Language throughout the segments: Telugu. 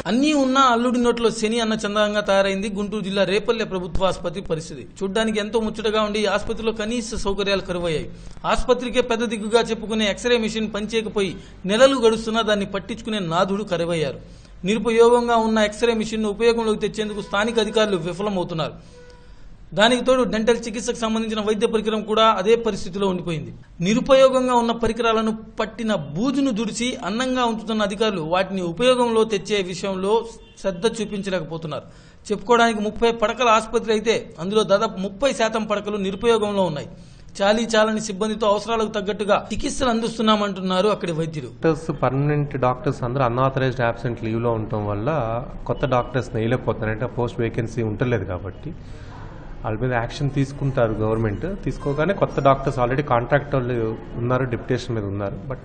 అన్నీ ఉన్నా అల్లుడి నోట్లో శని అన్న చందంగా తయారైంది గుంటూరు జిల్లా రేపల్లె ప్రభుత్వ ఆసుపత్రి పరిస్థితి చూడ్డానికి ఎంతో ముచ్చటగా ఉండి ఈ ఆసుపత్రిలో కనీస సౌకర్యాలు కరువయ్యాయి ఆసుపత్రికే పెద్ద దిగ్గుగా చెప్పుకునే ఎక్స్రే మిషన్ పనిచేయకపోయి నెలలు గడుస్తున్నా దాన్ని పట్టించుకునే నాథుడు కరువయ్యారు నిరుపయోగంగా ఉన్న ఎక్స్రే మిషన్ను ఉపయోగంలోకి తెచ్చేందుకు స్థానిక అధికారులు విఫలమవుతున్నారు దానికి తోడు డెంటల్ చికిత్సకు సంబంధించిన వైద్య పరికరం కూడా అదే పరిస్థితిలో ఉండిపోయింది నిరుపయోగంగా ఉన్న పరికరాలను పట్టిన బూజును దుడిచి అందంగా ఉంచుతున్న అధికారులు వాటిని ఉపయోగంలో తెచ్చే విషయంలో శ్రద్ధ చూపించలేకపోతున్నారు చెప్పుకోవడానికి ముప్పై పడకల ఆసుపత్రి అయితే అందులో దాదాపు ముప్పై శాతం పడకలు నిరుపయోగంలో ఉన్నాయి చాలీ చాలని సిబ్బందితో అవసరాలకు తగ్గట్టుగా చికిత్సలు అందిస్తున్నామంటున్నారు అక్కడి వైద్యులు డాక్టర్స్ పర్మనెంట్ డాక్టర్స్ అందరూ అన్ఆథరైజ్డ్ యాబ్సెంట్ లీవ్లో ఉండటం వల్ల కొత్త డాక్టర్స్ వేయలేకపోతున్నారు అంటే పోస్ట్ వేకెన్సీ ఉండలేదు కాబట్టి వాళ్ళ మీద యాక్షన్ తీసుకుంటారు గవర్నమెంట్ తీసుకోగానే కొత్త డాక్టర్స్ ఆల్రెడీ కాంట్రాక్ట్ వాళ్ళు ఉన్నారు డిప్యుటేషన్ మీద ఉన్నారు బట్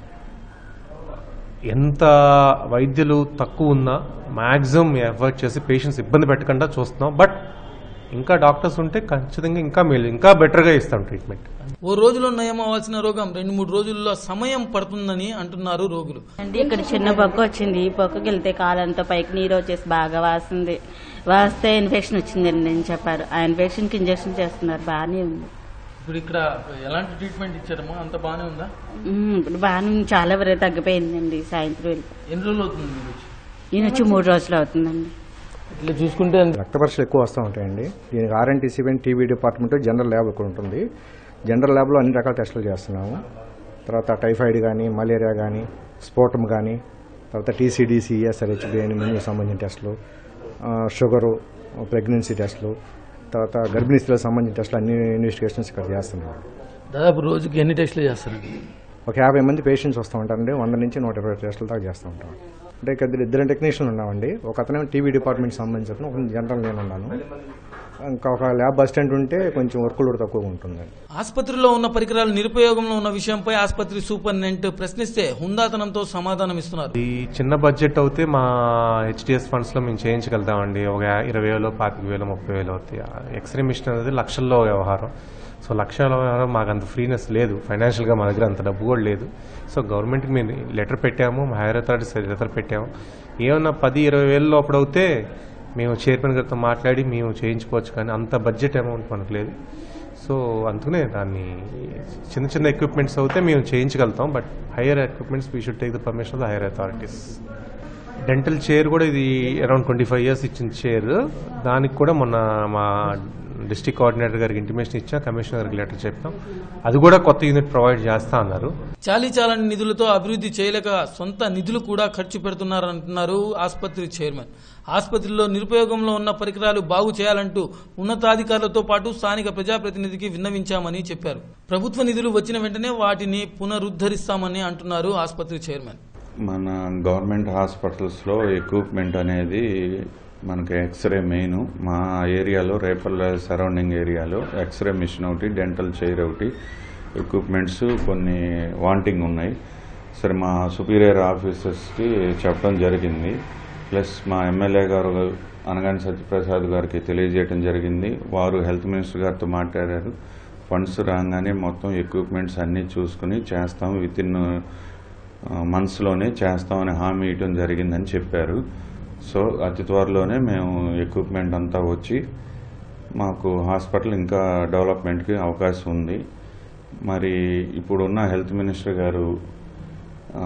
ఎంత వైద్యులు తక్కువ ఉన్నా మ్యాక్సిమం ఎఫర్ట్ చేసి పేషెంట్స్ ఇబ్బంది పెట్టకుండా చూస్తున్నాం బట్ ఇంకా డాక్టర్స్ ఉంటే ఖచ్చితంగా ఇంకా మేలు ఇంకా బెటర్గా ఇస్తాం ట్రీట్మెంట్ ఓ రోజులో నయం అవ్వాల్సిన రోగం రెండు మూడు రోజుల్లో సమయం పడుతుందని అంటున్నారు రోగులు అంటే ఇక్కడ చిన్న బొక్క వచ్చింది ఈ బొక్కకి వెళ్తే కాలంతో పైకి నీరు వచ్చేసి బాగా వాసింది వాస్తే ఇన్ఫెక్షన్ వచ్చిందండి నేను చెప్పారు ఆ ఇన్ఫెక్షన్కి ఇంజెక్షన్ చేస్తున్నారు బాగానే ఉంది ఇప్పుడు ఇక్కడ ఎలాంటి ట్రీట్మెంట్ ఇచ్చారమ్మా అంత బాగానే ఉందా ఉమ్, ఇప్పుడు బాగానే ఉంది. చాలా వరకు తగ్గిపోయిందండి సాయంత్రం వెళ్ళి ఎన్ని రోజులు అవుతుంది మీరు వచ్చి? ఈయన వచ్చి మూడు రోజులు అవుతుందండి ఇట్లా చూసుకుంటే రక్త పరీక్షలు ఎక్కువ వస్తూ ఉంటాయండి దీనికి R N T C TB department general lab ఒకటి ఉంటుంది జనరల్ ల్యాబ్లో అన్ని రకాల టెస్టులు చేస్తున్నాము తర్వాత టైఫాయిడ్ కానీ మలేరియా కానీ స్ఫోటం కానీ తర్వాత టీసీడీసీ ఈఎస్ఆర్హెచ్బి అని మెనూ సంబంధించిన టెస్టులు ఆ, షుగరు ప్రెగ్నెన్సీ టెస్టులు తర్వాత గర్భిణీ స్త్రీలకు సంబంధించిన టెస్టులు అన్ని ఇన్వెస్టిగేషన్స్ ఇక్కడ చేస్తున్నారు దాదాపు రోజుకి ఎన్ని టెస్టులు చేస్తారండి ఒక యాభై మంది పేషెంట్స్ వస్తూ ఉంటారండి వంద నుంచి నూట ఇరవై టెస్టుల దాకా చేస్తూ ఉంటాం అంటే ఇక్కడ ఇద్దరు టెక్నీషియన్లు ఉన్నామండి ఒక అతను టీవీ డిపార్ట్మెంట్ సంబంధించిన ఒక జనరల్ నేను ఉన్నాను ఇంకా ఒక ల్యాబ్ అసిస్టెంట్ ఉంటే కొంచెం వర్క్ లోడ్ తక్కువగా ఉంటుంది ఆసుపత్రిలో ఉన్న పరికరాలు నిరుపయోగంలో ఉన్న విషయంపై ఆసుపత్రి సూపరింటెండెంట్ ప్రశ్నిస్తే హుందాతనంతో సమాధానం ఇస్తున్నారు ఈ చిన్న బడ్జెట్ అయితే మా హెచ్డిఎస్ ఫండ్స్ లో మేము చేయించగలుగుతామండి ఒక ఇరవై వేలు పాతిక వేలు ముప్పై వేలు అవుతాయి ఎక్స్రే మిషన్ అనేది లక్షల్లో వ్యవహారం సో లక్షల వ్యవహారం మాకు అంత ఫ్రీనెస్ లేదు ఫైనాన్షియల్ గా మా దగ్గర అంత డబ్బు కూడా లేదు సో గవర్నమెంట్కి మేము లెటర్ పెట్టాము మా హైర్ అథారిటీస్ లెటర్ పెట్టాము ఏమన్నా పది ఇరవై వేల లోపల అవుతే మేము చైర్మన్ గారితో మాట్లాడి మేము చేయించుకోవచ్చు కానీ అంత బడ్జెట్ అమౌంట్ మనకు లేదు సో అందుకనే దాన్ని చిన్న చిన్న ఎక్విప్మెంట్స్ అయితే మేము చేయించగలుగుతాం but higher equipments we should take the permission of the higher authorities dental chair కూడా ఇది అరౌండ్ ట్వంటీ ఫైవ్ ఇయర్స్ ఇచ్చిన చైర్ దానికి కూడా మొన్న మా డిస్టిక్ కోఆర్డినేటర్ గారికి ఇంటిమేషన్ ఇచ్చాం కమిషనర్ గారికి లెటర్ చెప్పాం అది కూడా కొత్త యూనిట్ ప్రొవైడ్ చేస్తా అన్నారు చాలీ చాలని నిధులతో అభివృద్ధి చేయలేక సొంత నిధులు కూడా ఖర్చు పెడుతున్నారంటున్నారు ఆసుపత్రి చైర్మన్ ఆసుపత్రిలో నిరుపయోగంలో ఉన్న పరికరాలు బాగు చేయాలంటూ ఉన్నతాధికారులతో పాటు స్థానిక ప్రజాప్రతినిధికి విన్నవించామని చెప్పారు ప్రభుత్వ నిధులు వచ్చిన వెంటనే వాటిని పునరుద్ధరిస్తామని అంటున్నారు ఆసుపత్రి చైర్మన్ మన గవర్నమెంట్ హాస్పిటల్స్లో ఎక్విప్మెంట్ అనేది మనకి ఎక్స్రే మెయిన్ మా ఏరియాలో రేపల్ల సరౌండింగ్ ఏరియాలో ఎక్స్రే మిషన్ ఒకటి డెంటల్ చైర్ ఒకటి ఎక్విప్మెంట్స్ కొన్ని వాంటింగ్ ఉన్నాయి సరే మా సుపీరియర్ ఆఫీసర్స్కి చెప్పడం జరిగింది ప్లస్ మా ఎమ్మెల్యే గారు అనగాని సత్యప్రసాద్ గారికి తెలియజేయడం జరిగింది వారు హెల్త్ మినిస్టర్ గారితో మాట్లాడారు ఫండ్స్ రాగానే మొత్తం ఎక్విప్మెంట్స్ అన్నీ చూసుకుని చేస్తాం విత్ ఇన్ మంత్స్లోనే చేస్తామని హామీ ఇవ్వడం జరిగిందని చెప్పారు సో అతి త్వరలోనే మేము ఎక్విప్మెంట్ అంతా వచ్చి మాకు హాస్పిటల్ ఇంకా డెవలప్మెంట్కి అవకాశం ఉంది మరి ఇప్పుడున్న హెల్త్ మినిస్టర్ గారు ఆ,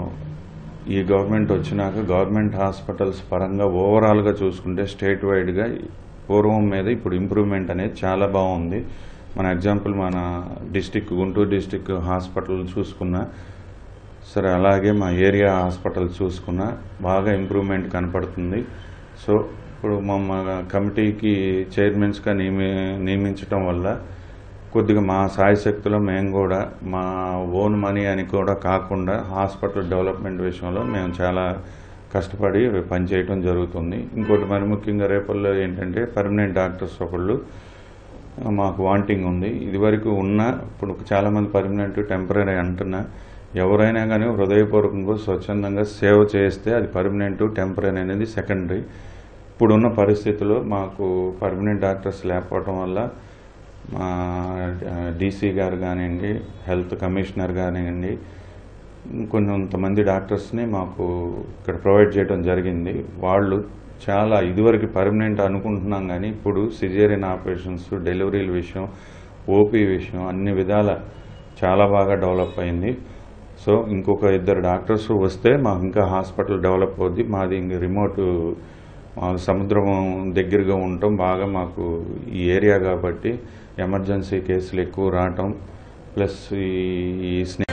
ఈ గవర్నమెంట్ వచ్చినాక గవర్నమెంట్ హాస్పిటల్స్ పరంగా ఓవరాల్గా చూసుకుంటే స్టేట్ వైడ్గా పూర్వం మీద ఇప్పుడు ఇంప్రూవ్మెంట్ అనేది చాలా బాగుంది మన ఎగ్జాంపుల్ మన డిస్టిక్ గుంటూరు డిస్టిక్ హాస్పిటల్ చూసుకున్నా సరే అలాగే మా ఏరియా హాస్పిటల్ చూసుకున్నా బాగా ఇంప్రూవ్మెంట్ కనపడుతుంది సో ఇప్పుడు మా కమిటీకి చైర్మన్స్గా నియమి నియమించడం వల్ల కొద్దిగా మా సాయశక్తిలో మేము కూడా మా ఓన్ మనీ అని కూడా కాకుండా హాస్పిటల్ డెవలప్మెంట్ విషయంలో మేము చాలా కష్టపడి పనిచేయటం జరుగుతుంది ఇంకోటి మరి ముఖ్యంగా రేపల్లో ఏంటంటే పర్మనెంట్ డాక్టర్స్ ఒకళ్ళు మాకు వాంటింగ్ ఉంది ఇదివరకు ఉన్న ఇప్పుడు చాలామంది పర్మనెంట్ టెంపరీ అంటున్నా ఎవరైనా కానీ హృదయపూర్వకంగా స్వచ్ఛందంగా సేవ చేస్తే అది పర్మనెంట్ టెంపరీ అనేది సెకండరీ ఇప్పుడున్న పరిస్థితుల్లో మాకు పర్మనెంట్ డాక్టర్స్ లేకపోవడం వల్ల మా డీసీ గారు కానివ్వండి హెల్త్ కమిషనర్ కానివ్వండి కొంతమంది డాక్టర్స్ని మాకు ఇక్కడ ప్రొవైడ్ చేయడం జరిగింది వాళ్ళు చాలా ఇదివరకు పర్మనెంట్ అనుకుంటున్నాం కానీ ఇప్పుడు సిజేరియన్ ఆపరేషన్స్ డెలివరీల విషయం ఓపీ విషయం అన్ని విధాల చాలా బాగా డెవలప్ అయింది సో ఇంకొక ఇద్దరు డాక్టర్స్ వస్తే మాకు ఇంకా హాస్పిటల్ డెవలప్ అవుద్ది మాది ఇంక రిమోట్ మాకు సముద్రం దగ్గరగా ఉండటం బాగా మాకు ఈ ఏరియా కాబట్టి ఎమర్జెన్సీ కేసులు ఎక్కువ రావటం ప్లస్ ఈ ఈ స్నే